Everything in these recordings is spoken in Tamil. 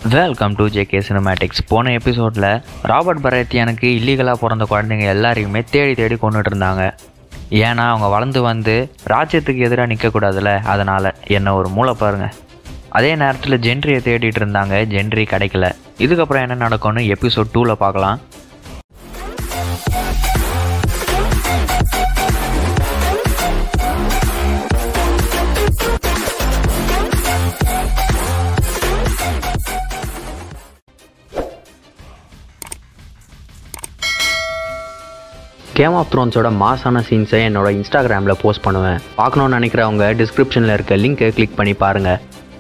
வெல்கம் டு ஜேகே சினிமேட்டிக்ஸ் போன எபிசோடில் ராபர்ட் பரேத்தியானுக்கு இல்லீகலாக பிறந்த குழந்தைங்க எல்லாரையுமே தேடி தேடி கொண்டுட்டு இருந்தாங்க ஏன்னா அவங்க வளர்ந்து வந்து ராஜ்யத்துக்கு எதிராக நிற்கக்கூடாதுல்ல அதனால் என்ன ஒரு மூளை பாருங்க அதே நேரத்தில் ஜென்ட்ரியை தேடிட்டு இருந்தாங்க ஜென்ட்ரி கிடைக்கல இதுக்கப்புறம் என்ன நடக்கும்னு எபிசோட் டூவில் பார்க்கலாம் கேம் ஆஃப் த்ரோன்ஸோட மாசான சீன்ஸை என்னோட இன்ஸ்டாகிராமில் போஸ்ட் பண்ணுவேன் பார்க்கணுன்னு நினைக்கிறவங்க டிஸ்கிரிப்ஷனில் இருக்க லிங்கை கிளிக் பண்ணி பாருங்கள்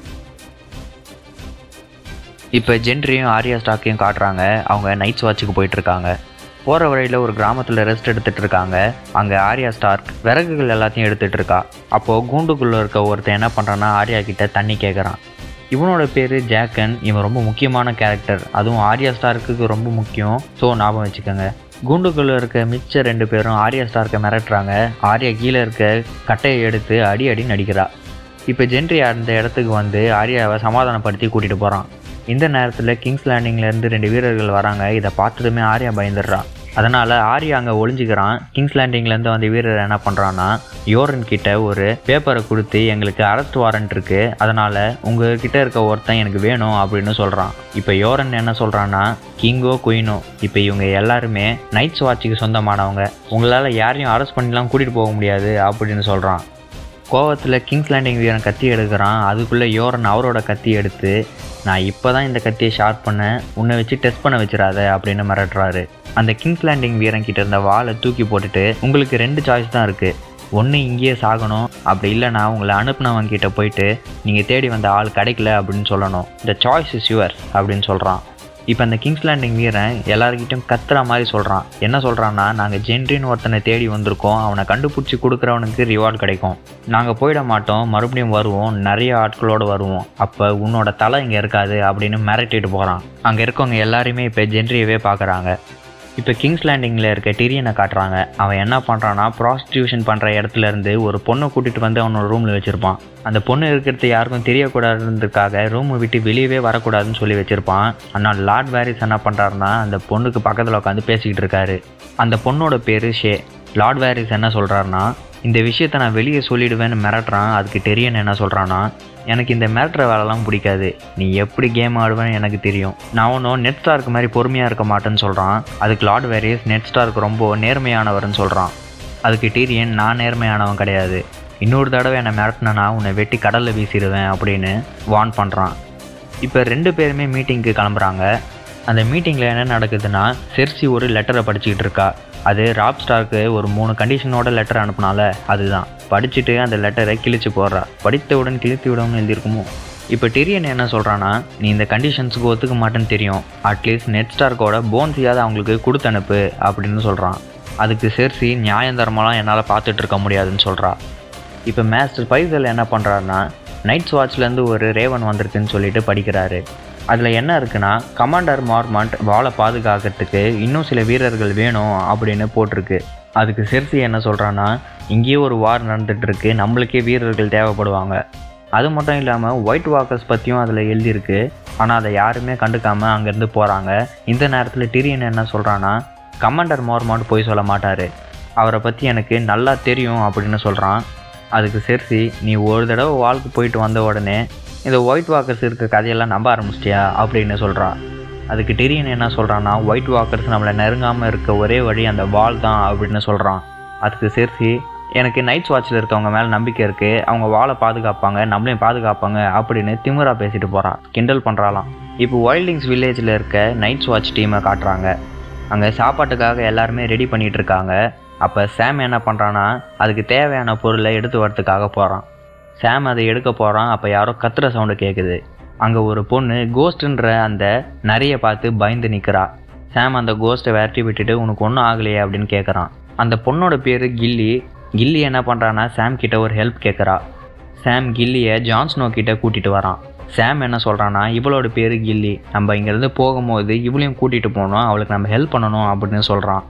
இப்போ ஜென்ட்ரியும் ஆரியா ஸ்டாக்கையும் காட்டுறாங்க அவங்க நைட்ஸ் வாட்சுக்கு போயிட்டு இருக்காங்க போகிற வழியில் ஒரு கிராமத்தில் ரெஸ்ட் எடுத்துட்டு இருக்காங்க அங்கே ஆரியா ஸ்டார்க் விறகுகள் எல்லாத்தையும் எடுத்துட்டு இருக்கா அப்போது கூண்டுக்குள்ளே இருக்க ஒருத்தன் என்ன பண்ணுறான்னா ஆரியா கிட்ட தண்ணி கேட்குறான் இவனோட பேர் ஜாக்கன் இவன் ரொம்ப முக்கியமான கேரக்டர் அதுவும் ஆரியா ஸ்டார்க்குக்கு ரொம்ப முக்கியம் ஸோ ஞாபகம் வச்சுக்கோங்க கூண்டுக்குள்ளே இருக்க மிச்ச ரெண்டு பேரும் ஆரியா ஸ்டார்க்கை மிரட்டுறாங்க ஆரியா கீழே இருக்க கட்டையை எடுத்து அடி அடி நடிக்கிறா இப்போ ஜென்ட்ரி அந்த இடத்துக்கு வந்து ஆரியாவை சமாதானப்படுத்தி கூட்டிகிட்டு போகிறான் இந்த நேரத்தில் கிங்ஸ் லேண்டிங்லேருந்து ரெண்டு வீரர்கள் வராங்க இதை பார்த்ததுமே ஆரியா பயந்துடுறான் அதனால் ஆரியா அங்கே ஒளிஞ்சிக்கிறான் கிங்ஸ் லேண்டிங்லேருந்து வந்த வீரர் என்ன பண்ணுறான்னா யோரன் கிட்ட ஒரு பேப்பரை கொடுத்து எங்களுக்கு அரெஸ்ட் வாரண்ட் இருக்குது அதனால் உங்ககிட்ட இருக்க ஒருத்தன் எனக்கு வேணும் அப்படின்னு சொல்கிறான் இப்போ யோரன் என்ன சொல்கிறான்னா கிங்கோ குயினோ இப்போ இவங்க எல்லாருமே நைட்ஸ் வாட்சுக்கு சொந்தமானவங்க உங்களால் யாரையும் அரெஸ்ட் பண்ணிலாம் கூட்டிகிட்டு போக முடியாது அப்படின்னு சொல்கிறான் கோவத்தில் கிங்ஸ் லேண்டிங் வீரன் கத்தி எடுக்கிறான் அதுக்குள்ளே யோரன் அவரோட கத்தி எடுத்து நான் இப்போ தான் இந்த கத்தியை ஷார்ப் பண்ணேன் உன்னை வச்சு டெஸ்ட் பண்ண வச்சிடாத அப்படின்னு மிரட்டுறாரு அந்த கிங்ஸ் லேண்டிங் வீரன் கிட்ட இருந்த வாளை தூக்கி போட்டுட்டு உங்களுக்கு ரெண்டு சாய்ஸ் தான் இருக்குது ஒன்று இங்கேயே சாகணும் அப்படி இல்லைனா உங்களை அனுப்புனவங்க கிட்ட போயிட்டு நீங்கள் தேடி வந்த ஆள் கிடைக்கல அப்படின்னு சொல்லணும் த சாய்ஸ் இஸ் யுவர் அப்படின்னு சொல்கிறான் இப்போ அந்த கிங்ஸ் லேண்டிங் வீரன் எல்லாருக்கிட்டையும் கத்துற மாதிரி சொல்கிறான் என்ன சொல்கிறான்னா நாங்கள் ஜென்ரின்னு ஒருத்தனை தேடி வந்திருக்கோம் அவனை கண்டுபிடிச்சி கொடுக்குறவனுக்கு ரிவார்டு கிடைக்கும் நாங்கள் போயிட மாட்டோம் மறுபடியும் வருவோம் நிறைய ஆட்களோடு வருவோம் அப்போ உன்னோட தலை இங்கே இருக்காது அப்படின்னு மிரட்டிட்டு போகிறான் அங்கே இருக்கவங்க எல்லாருமே இப்போ ஜென்ரியவே பார்க்குறாங்க இப்போ கிங்ஸ் லேண்டிங்கில் இருக்க டிரியனை காட்டுறாங்க அவன் என்ன பண்ணுறான்னா ப்ராஸ்டியூஷன் பண்ணுற இடத்துல இருந்து ஒரு பொண்ணை கூட்டிகிட்டு வந்து அவனோட ரூமில் வச்சுருப்பான் அந்த பொண்ணு இருக்கிறது யாருக்கும் தெரியக்கூடாதுன்றதுக்காக ரூமை விட்டு வெளியவே வரக்கூடாதுன்னு சொல்லி வச்சுருப்பான் ஆனால் லார்ட் வேரிஸ் என்ன பண்ணுறாருன்னா அந்த பொண்ணுக்கு பக்கத்தில் உட்காந்து பேசிக்கிட்டு இருக்காரு அந்த பொண்ணோட பேர் ஷே லார்ட் வேரிஸ் என்ன சொல்கிறாருன்னா இந்த விஷயத்தை நான் வெளியே சொல்லிடுவேன்னு மிரட்டுறான் அதுக்கு தெரியன்னு என்ன சொல்கிறான்னா எனக்கு இந்த மிரட்டுற வேலைலாம் பிடிக்காது நீ எப்படி கேம் ஆடுவேன்னு எனக்கு தெரியும் நான் ஒன்றும் நெட் ஸ்டாருக்கு மாதிரி பொறுமையாக இருக்க மாட்டேன்னு சொல்கிறான் அதுக்கு லார்ட் வேரியஸ் நெட் ஸ்டாருக்கு ரொம்ப நேர்மையானவர்னு சொல்கிறான் அதுக்கு டீரியன் நான் நேர்மையானவன் கிடையாது இன்னொரு தடவை என்னை மிரட்டினா உன்னை வெட்டி கடலில் வீசிடுவேன் அப்படின்னு வார்ன் பண்ணுறான் இப்போ ரெண்டு பேருமே மீட்டிங்க்கு கிளம்புறாங்க அந்த மீட்டிங்கில் என்ன நடக்குதுன்னா செர்சி ஒரு லெட்டரை படிச்சுக்கிட்டு இருக்கா அது ராப் ஸ்டாருக்கு ஒரு மூணு கண்டிஷனோட லெட்டர் அனுப்புனால அதுதான் படிச்சுட்டு அந்த லெட்டரை கிழிச்சு போடுறா படித்தவுடன் கிழித்து விடணும்னு எழுதியிருக்குமோ இப்போ டிரியன் என்ன சொல்கிறான்னா நீ இந்த கண்டிஷன்ஸுக்கு ஒத்துக்க மாட்டேன்னு தெரியும் அட்லீஸ்ட் நெட் ஸ்டார்க்கோட போன்ஸையாவது அவங்களுக்கு கொடுத்து அனுப்பு அப்படின்னு சொல்கிறான் அதுக்கு செர்சி நியாயந்தரமெல்லாம் என்னால் பார்த்துட்டு இருக்க முடியாதுன்னு சொல்கிறா இப்போ மேஸ்டர் பைசல் என்ன பண்ணுறாருன்னா நைட்ஸ் வாட்ச்லேருந்து ஒரு ரேவன் வந்திருக்குன்னு சொல்லிட்டு படிக்கிறாரு அதில் என்ன இருக்குன்னா கமாண்டர் மார்மண்ட் வாழை பாதுகாக்கிறதுக்கு இன்னும் சில வீரர்கள் வேணும் அப்படின்னு போட்டிருக்கு அதுக்கு செர்சி என்ன சொல்கிறான்னா இங்கேயே ஒரு வார் நடந்துட்டு இருக்கு நம்மளுக்கே வீரர்கள் தேவைப்படுவாங்க அது மட்டும் இல்லாமல் ஒயிட் வாக்கர்ஸ் பற்றியும் அதில் எழுதியிருக்கு ஆனால் அதை யாருமே கண்டுக்காமல் அங்கேருந்து போகிறாங்க இந்த நேரத்தில் டிரியன் என்ன சொல்கிறான்னா கமாண்டர் மார்மாண்ட் போய் சொல்ல மாட்டார் அவரை பற்றி எனக்கு நல்லா தெரியும் அப்படின்னு சொல்கிறான் அதுக்கு செர்சி நீ ஒரு தடவை வாளுக்கு போயிட்டு வந்த உடனே இந்த ஒயிட் வாக்கர்ஸ் இருக்க கதையெல்லாம் நம்ப ஆரம்பிச்சிட்டியா அப்படின்னு சொல்கிறா அதுக்கு டெரியன் என்ன சொல்கிறான்னா ஒயிட் வாக்கர்ஸ் நம்மளை நெருங்காமல் இருக்க ஒரே வழி அந்த வால் தான் அப்படின்னு சொல்கிறான் அதுக்கு செர்சி எனக்கு நைட்ஸ் வாட்சில் இருக்கவங்க மேலே நம்பிக்கை இருக்குது அவங்க வாழை பாதுகாப்பாங்க நம்மளையும் பாதுகாப்பாங்க அப்படின்னு திமிரா பேசிட்டு போகிறான் கிண்டல் பண்ணுறாலாம் இப்போ வைல்டிங்ஸ் வில்லேஜில் இருக்க நைட்ஸ் வாட்ச் டீமை காட்டுறாங்க அங்கே சாப்பாட்டுக்காக எல்லாருமே ரெடி பண்ணிகிட்டு இருக்காங்க அப்போ சாம் என்ன பண்ணுறான்னா அதுக்கு தேவையான பொருளை எடுத்து வரத்துக்காக போகிறான் சாம் அதை எடுக்க போகிறான் அப்போ யாரோ கத்துற சவுண்டு கேட்குது அங்கே ஒரு பொண்ணு கோஸ்ட்டுன்ற அந்த நரியை பார்த்து பயந்து நிற்கிறா சாம் அந்த கோஸ்ட்டை விரட்டி விட்டுட்டு உனக்கு ஒன்றும் ஆகலையே அப்படின்னு கேட்குறான் அந்த பொண்ணோட பேர் கில்லி கில்லி என்ன பண்ணுறான்னா சாம் கிட்ட ஒரு ஹெல்ப் கேட்குறா சாம் கில்லியை ஜான்ஸ்னோ கிட்ட கூட்டிகிட்டு வரான் சாம் என்ன சொல்கிறான்னா இவளோட பேர் கில்லி நம்ம இங்கேருந்து போகும்போது இவளையும் கூட்டிகிட்டு போகணும் அவளுக்கு நம்ம ஹெல்ப் பண்ணணும் அப்படின்னு சொல்கிறான்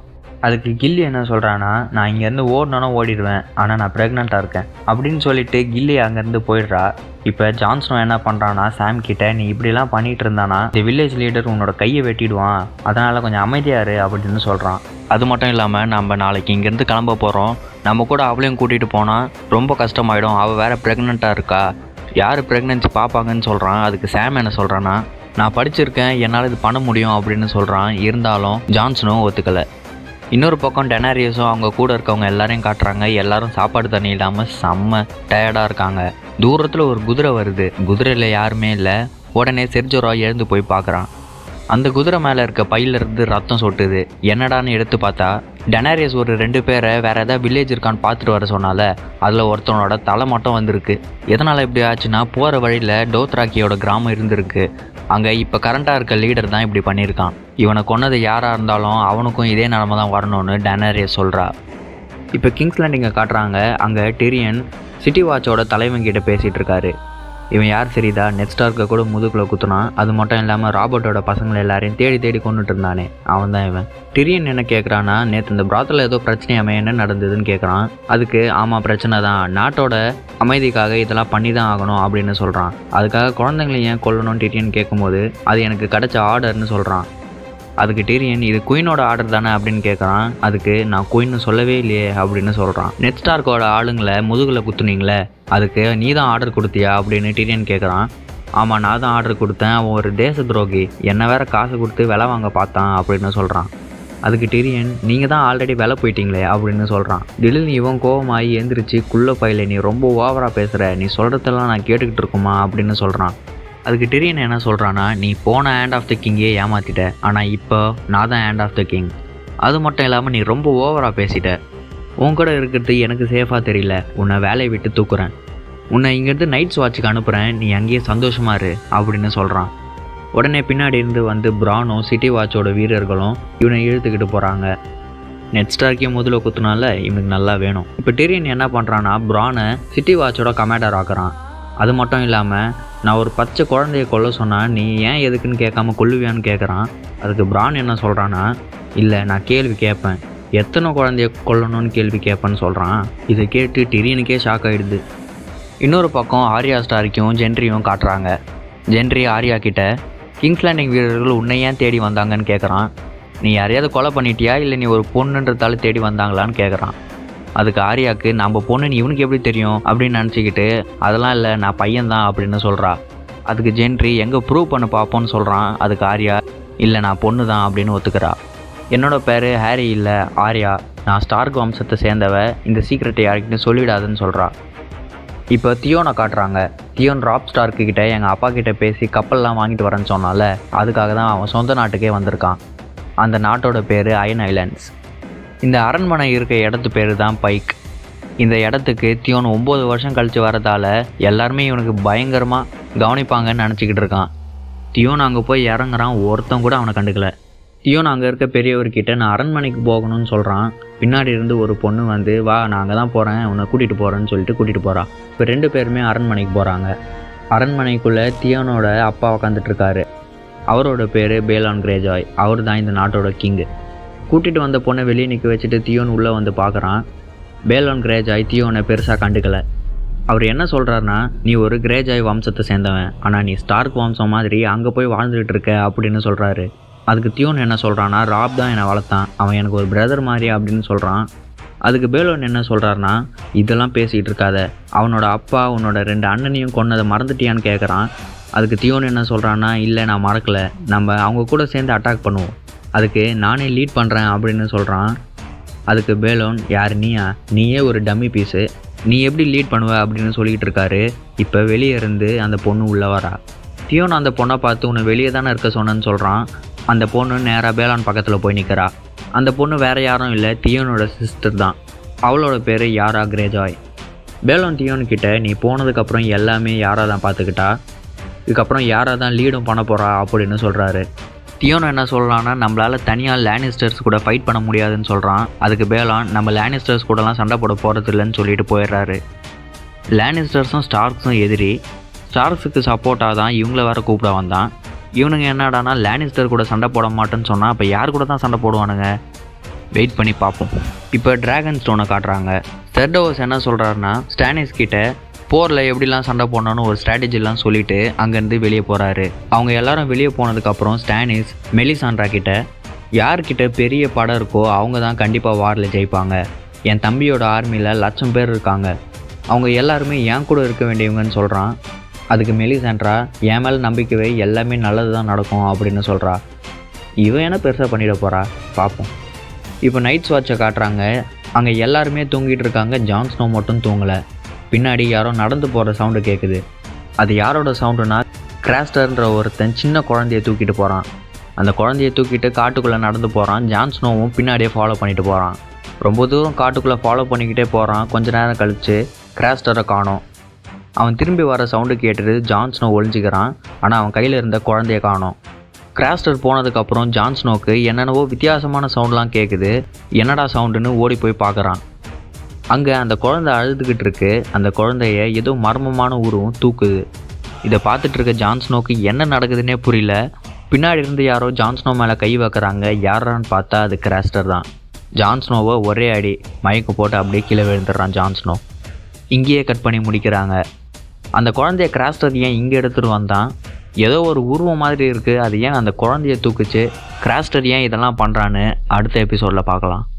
அதுக்கு கில்லி என்ன சொல்கிறான்னா நான் இங்கேருந்து ஓடணுன்னா ஓடிடுவேன் ஆனால் நான் ப்ரெக்னெண்ட்டாக இருக்கேன் அப்படின்னு சொல்லிட்டு கில்லி அங்கேருந்து போயிடுறா இப்போ ஜான்ஸ்னோ என்ன பண்ணுறான்னா சாம் கிட்ட நீ இப்படிலாம் பண்ணிட்டு இருந்தானா இந்த வில்லேஜ் லீடர் உன்னோட கையை வெட்டிடுவான் அதனால் கொஞ்சம் அமைதியாக இரு அப்படின்னு சொல்கிறான் அது மட்டும் இல்லாமல் நம்ம நாளைக்கு இங்கேருந்து கிளம்ப போகிறோம் நம்ம கூட அவளையும் கூட்டிகிட்டு போனால் ரொம்ப கஷ்டமாயிடும் அவள் வேற ப்ரெக்னெண்ட்டாக இருக்கா யார் ப்ரெக்னென்சி பார்ப்பாங்கன்னு சொல்கிறான் அதுக்கு சாம் என்ன சொல்கிறான்னா நான் படிச்சிருக்கேன் என்னால் இது பண்ண முடியும் அப்படின்னு சொல்கிறான் இருந்தாலும் ஜான்சனும் ஒத்துக்கலை இன்னொரு பக்கம் டெனாரியஸும் அவங்க கூட இருக்கவங்க எல்லாரையும் காட்டுறாங்க எல்லாரும் சாப்பாடு தண்ணி இல்லாமல் செம்ம டயர்டாக இருக்காங்க தூரத்தில் ஒரு குதிரை வருது குதிரையில் யாருமே இல்லை உடனே செர்ஜோரா எழுந்து போய் பார்க்குறான் அந்த குதிரை மேலே இருக்க பையில இருந்து ரத்தம் சொட்டுது என்னடான்னு எடுத்து பார்த்தா டெனாரியஸ் ஒரு ரெண்டு பேரை வேற ஏதாவது வில்லேஜ் இருக்கான்னு பார்த்துட்டு வர சொன்னால அதில் ஒருத்தவனோட தலை மட்டும் வந்திருக்கு எதனால் இப்படி ஆச்சுன்னா போகிற வழியில் டோத்ராக்கியோட கிராமம் இருந்திருக்கு அங்கே இப்போ கரண்ட்டாக இருக்க லீடர் தான் இப்படி பண்ணியிருக்கான் இவனை கொன்னது யாராக இருந்தாலும் அவனுக்கும் இதே நிலமை தான் வரணும்னு டெனாரியஸ் சொல்கிறா இப்போ கிங்ஸ் லேண்டிங்கை காட்டுறாங்க அங்கே டெரியன் சிட்டி வாட்சோட தலைவன் கிட்ட பேசிகிட்டு இருக்காரு இவன் யார் சரிதா நெக்ஸ்டார்க்க கூட முதுகுல குத்துனான் அது மட்டும் இல்லாமல் ராபர்ட்டோட பசங்களை எல்லாரையும் தேடி தேடி கொண்டுட்டு இருந்தானே அவன் தான் இவன் டிரியன் என்ன கேட்குறான்னா நேற்று இந்த பிராத்தில் ஏதோ பிரச்சனையாமே என்ன நடந்ததுன்னு கேட்குறான் அதுக்கு ஆமாம் பிரச்சனை தான் நாட்டோட அமைதிக்காக இதெல்லாம் பண்ணி தான் ஆகணும் அப்படின்னு சொல்கிறான் அதுக்காக குழந்தைங்களை ஏன் கொல்லணும்னு டிரியன் கேட்கும்போது அது எனக்கு கிடைச்ச ஆர்டர்னு சொல்கிறான் அதுக்கு டீரியன் இது குயினோட ஆர்டர் தானே அப்படின்னு கேட்குறான் அதுக்கு நான் குயின்னு சொல்லவே இல்லையே அப்படின்னு சொல்கிறான் நெட் ஸ்டார்க்கோட ஆளுங்களை முதுகில் குத்துனீங்களே அதுக்கு நீ தான் ஆர்டர் கொடுத்தியா அப்படின்னு டீரியன் கேட்குறான் ஆமாம் நான் தான் ஆர்டர் கொடுத்தேன் அவன் ஒரு தேச துரோகி என்னை வேற காசு கொடுத்து விலை வாங்க பார்த்தான் அப்படின்னு சொல்கிறான் அதுக்கு டிரியன் நீங்கள் தான் ஆல்ரெடி விலை போயிட்டீங்களே அப்படின்னு சொல்கிறான் திடீர்னு இவன் கோவமாகி எந்திரிச்சு குள்ள பையில நீ ரொம்ப ஓவராக பேசுகிற நீ சொல்கிறதெல்லாம் நான் கேட்டுக்கிட்டு இருக்குமா அப்படின்னு சொல்கிறான் அதுக்கு டிரியன் என்ன சொல்கிறான்னா நீ போன ஹேண்ட் ஆஃப் த கிங்கே ஏமாத்திட்ட ஆனால் இப்போ நான் தான் ஹேண்ட் ஆஃப் த கிங் அது மட்டும் இல்லாமல் நீ ரொம்ப ஓவராக பேசிட்ட உன் கூட இருக்கிறது எனக்கு சேஃபாக தெரியல உன்னை வேலையை விட்டு தூக்குறேன் உன்னை இங்கேருந்து நைட்ஸ் வாட்சுக்கு அனுப்புகிறேன் நீ அங்கேயே சந்தோஷமா இரு அப்படின்னு சொல்கிறான் உடனே பின்னாடி இருந்து வந்து பிரானும் சிட்டி வாட்சோட வீரர்களும் இவனை இழுத்துக்கிட்டு போகிறாங்க நெட் ஸ்டார்க்கையும் முதல்ல குத்துனால இவனுக்கு நல்லா வேணும் இப்போ டெரியன் என்ன பண்ணுறான்னா பிரானை சிட்டி வாட்சோட கமாண்டர் ஆக்குறான் அது மட்டும் இல்லாமல் நான் ஒரு பச்சை குழந்தைய கொல்ல சொன்னால் நீ ஏன் எதுக்குன்னு கேட்காம கொல்லுவியான்னு கேட்குறான் அதுக்கு பிரான் என்ன சொல்கிறான்னா இல்லை நான் கேள்வி கேட்பேன் எத்தனை குழந்தைய கொல்லணும்னு கேள்வி கேட்பேன்னு சொல்கிறான் இதை கேட்டு டிரியனுக்கே ஷாக் ஆகிடுது இன்னொரு பக்கம் ஆர்யா ஸ்டாரிக்கும் ஜென்ரியும் காட்டுறாங்க ஜென்ரி ஆர்யா கிட்ட கிங்ஸ் லேண்டிங் வீரர்கள் உன்னை ஏன் தேடி வந்தாங்கன்னு கேட்குறான் நீ யாரையாவது கொலை பண்ணிட்டியா இல்லை நீ ஒரு பொண்ணுன்றதால தேடி வந்தாங்களான்னு கேட்குறான் அதுக்கு ஆர்யாவுக்கு நம்ம பொண்ணுன்னு இவனுக்கு எப்படி தெரியும் அப்படின்னு நினச்சிக்கிட்டு அதெல்லாம் இல்லை நான் பையன்தான் அப்படின்னு சொல்கிறா அதுக்கு ஜென்ரி எங்கே ப்ரூவ் பண்ண பார்ப்போன்னு சொல்கிறான் அதுக்கு ஆர்யா இல்லை நான் பொண்ணு தான் அப்படின்னு ஒத்துக்கிறா என்னோட பேர் ஹாரி இல்லை ஆர்யா நான் ஸ்டார்க் வம்சத்தை சேர்ந்தவ இந்த சீக்ரெட்டை யாருக்கிட்டும் சொல்லிடாதுன்னு சொல்கிறா இப்போ தியோனை காட்டுறாங்க தியோன் ராப் ஸ்டார்க்கு கிட்ட எங்கள் அப்பா கிட்ட பேசி கப்பல்லாம் வாங்கிட்டு வரேன்னு சொன்னால அதுக்காக தான் அவன் சொந்த நாட்டுக்கே வந்திருக்கான் அந்த நாட்டோட பேர் அயன் ஐலாண்ட்ஸ் இந்த அரண்மனை இருக்க இடத்து பேர் தான் பைக் இந்த இடத்துக்கு தியோன் ஒம்பது வருஷம் கழித்து வரதால எல்லாருமே இவனுக்கு பயங்கரமாக கவனிப்பாங்கன்னு நினச்சிக்கிட்டு இருக்கான் தியோன் அங்கே போய் இறங்குறான் ஒருத்தன் கூட அவனை கண்டுக்கல தியோன் அங்கே இருக்க பெரியவர்கிட்ட நான் அரண்மனைக்கு போகணும்னு சொல்கிறான் பின்னாடி இருந்து ஒரு பொண்ணு வந்து வா நான் அங்கே தான் போகிறேன் உன்னை கூட்டிகிட்டு போகிறேன்னு சொல்லிட்டு கூட்டிகிட்டு போகிறா இப்போ ரெண்டு பேருமே அரண்மனைக்கு போகிறாங்க அரண்மனைக்குள்ளே தியோனோட அப்பா உக்காந்துட்டு இருக்காரு அவரோட பேர் பேலான் கிரேஜாய் அவர் தான் இந்த நாட்டோட கிங்கு கூட்டிகிட்டு வந்த பொண்ணை வெளியே நிற்க வச்சுட்டு தியோன் உள்ளே வந்து பார்க்குறான் பேலான் கிரேஜாய் தியோனை பெருசாக கண்டுக்கல அவர் என்ன சொல்கிறாருன்னா நீ ஒரு கிரேஜாய் வம்சத்தை சேர்ந்தவன் ஆனால் நீ ஸ்டார்க் வம்சம் மாதிரி அங்கே போய் வாழ்ந்துகிட்டு இருக்க அப்படின்னு சொல்கிறாரு அதுக்கு தியோன் என்ன சொல்கிறான்னா ராப் தான் என்னை வளர்த்தான் அவன் எனக்கு ஒரு பிரதர் மாதிரி அப்படின்னு சொல்கிறான் அதுக்கு பேலோன் என்ன சொல்கிறாருன்னா இதெல்லாம் பேசிகிட்டு இருக்காத அவனோட அப்பா உன்னோட ரெண்டு அண்ணனையும் கொன்னதை மறந்துட்டியான்னு கேட்குறான் அதுக்கு தியோன் என்ன சொல்கிறான்னா இல்லை நான் மறக்கலை நம்ம அவங்க கூட சேர்ந்து அட்டாக் பண்ணுவோம் அதுக்கு நானே லீட் பண்ணுறேன் அப்படின்னு சொல்கிறான் அதுக்கு பேலோன் யார் நீயா நீயே ஒரு டம்மி பீஸு நீ எப்படி லீட் பண்ணுவ அப்படின்னு சொல்லிக்கிட்டு இருக்காரு இப்போ வெளியே இருந்து அந்த பொண்ணு உள்ளே வரா தியோன் அந்த பொண்ணை பார்த்து உன்னை வெளியே தானே இருக்க சொன்னேன்னு சொல்கிறான் அந்த பொண்ணு நேராக பேலான் பக்கத்தில் போய் நிற்கிறா அந்த பொண்ணு வேறு யாரும் இல்லை தியோனோட சிஸ்டர் தான் அவளோட பேர் யாரா கிரேஜாய் பேலோன் தியோன் கிட்ட நீ போனதுக்கப்புறம் எல்லாமே யாரா தான் பார்த்துக்கிட்டா இதுக்கப்புறம் யாரா தான் லீடும் பண்ண போகிறா அப்படின்னு சொல்கிறாரு தியோன் என்ன சொல்கிறான்னா நம்மளால் தனியாக லேனிஸ்டர்ஸ் கூட ஃபைட் பண்ண முடியாதுன்னு சொல்கிறான் அதுக்கு பேலான் நம்ம லேனிஸ்டர்ஸ் கூடலாம் சண்டை போட போகிறது இல்லைன்னு சொல்லிட்டு போயிடுறாரு லேனிஸ்டர்ஸும் ஸ்டார்க்ஸும் எதிரி ஸ்டார்க்ஸுக்கு சப்போர்ட்டாக தான் இவங்கள வேற கூப்பிட வந்தான் இவனுங்க என்னடானா லேனிஸ்டர் கூட சண்டை போட மாட்டேன்னு சொன்னால் அப்போ யார் கூட தான் சண்டை போடுவானுங்க வெயிட் பண்ணி பார்ப்போம் இப்போ டிராகன் ஸ்டோனை காட்டுறாங்க செர்டோவஸ் என்ன சொல்கிறாருன்னா ஸ்டானிஸ் கிட்ட போரில் எப்படிலாம் சண்டை போடணும்னு ஒரு ஸ்ட்ராட்டஜிலாம் சொல்லிட்டு அங்கேருந்து வெளியே போகிறாரு அவங்க எல்லாரும் வெளியே போனதுக்கப்புறம் ஸ்டானிஸ் மெலிசாண்ட்ரா கிட்ட யார்கிட்ட பெரிய படம் இருக்கோ அவங்க தான் கண்டிப்பாக வாரில் ஜெயிப்பாங்க என் தம்பியோட ஆர்மியில் லட்சம் பேர் இருக்காங்க அவங்க எல்லாருமே என் கூட இருக்க வேண்டியவங்கன்னு சொல்கிறான் அதுக்கு மெலிசாண்ட்ரா என் மேலே நம்பிக்கை வை எல்லாமே நல்லது தான் நடக்கும் அப்படின்னு சொல்கிறா இவன் என்ன பெருசாக பண்ணிட போகிறா பார்ப்போம் இப்போ நைட் வாட்சை காட்டுறாங்க அங்கே எல்லாருமே தூங்கிட்டு இருக்காங்க ஜான் ஸ்னோ மட்டும் தூங்கலை பின்னாடி யாரோ நடந்து போகிற சவுண்டு கேட்குது அது யாரோட சவுண்டுனா கிராஸ்டர்ன்ற ஒருத்தன் சின்ன குழந்தைய தூக்கிட்டு போகிறான் அந்த குழந்தைய தூக்கிட்டு காட்டுக்குள்ளே நடந்து போகிறான் ஜான் ஸ்னோவும் பின்னாடியே ஃபாலோ பண்ணிட்டு போகிறான் ரொம்ப தூரம் காட்டுக்குள்ளே ஃபாலோ பண்ணிக்கிட்டே போகிறான் கொஞ்ச நேரம் கழித்து கிராஸ்டரை காணோம் அவன் திரும்பி வர சவுண்டு கேட்டுட்டு ஜான் ஸ்னோ ஒளிஞ்சிக்கிறான் ஆனால் அவன் கையில் இருந்த குழந்தைய காணோம் கிராஸ்டர் போனதுக்கப்புறம் ஜான் ஸ்னோக்கு என்னென்னவோ வித்தியாசமான சவுண்ட்லாம் கேட்குது என்னடா சவுண்டுன்னு ஓடி போய் பார்க்குறான் அங்கே அந்த குழந்தை அழுதுகிட்டு இருக்கு அந்த குழந்தைய ஏதோ மர்மமான உருவம் தூக்குது இதை பார்த்துட்டு இருக்க ஜான் ஸ்னோக்கு என்ன நடக்குதுன்னே புரியல பின்னாடி இருந்து யாரோ ஜான் ஸ்னோ மேலே கை வைக்கிறாங்க யாரான்னு பார்த்தா அது கிராஸ்டர் தான் ஜான் ஸ்னோவை ஒரே அடி மயக்க போட்டு அப்படியே கீழே விழுந்துடுறான் ஜான் ஸ்னோ இங்கேயே கட் பண்ணி முடிக்கிறாங்க அந்த குழந்தைய கிராஸ்டர் ஏன் இங்கே எடுத்துகிட்டு வந்தான் ஏதோ ஒரு உருவம் மாதிரி இருக்குது அது ஏன் அந்த குழந்தைய தூக்குச்சு கிராஸ்டர் ஏன் இதெல்லாம் பண்ணுறான்னு அடுத்த எபிசோடில் பார்க்கலாம்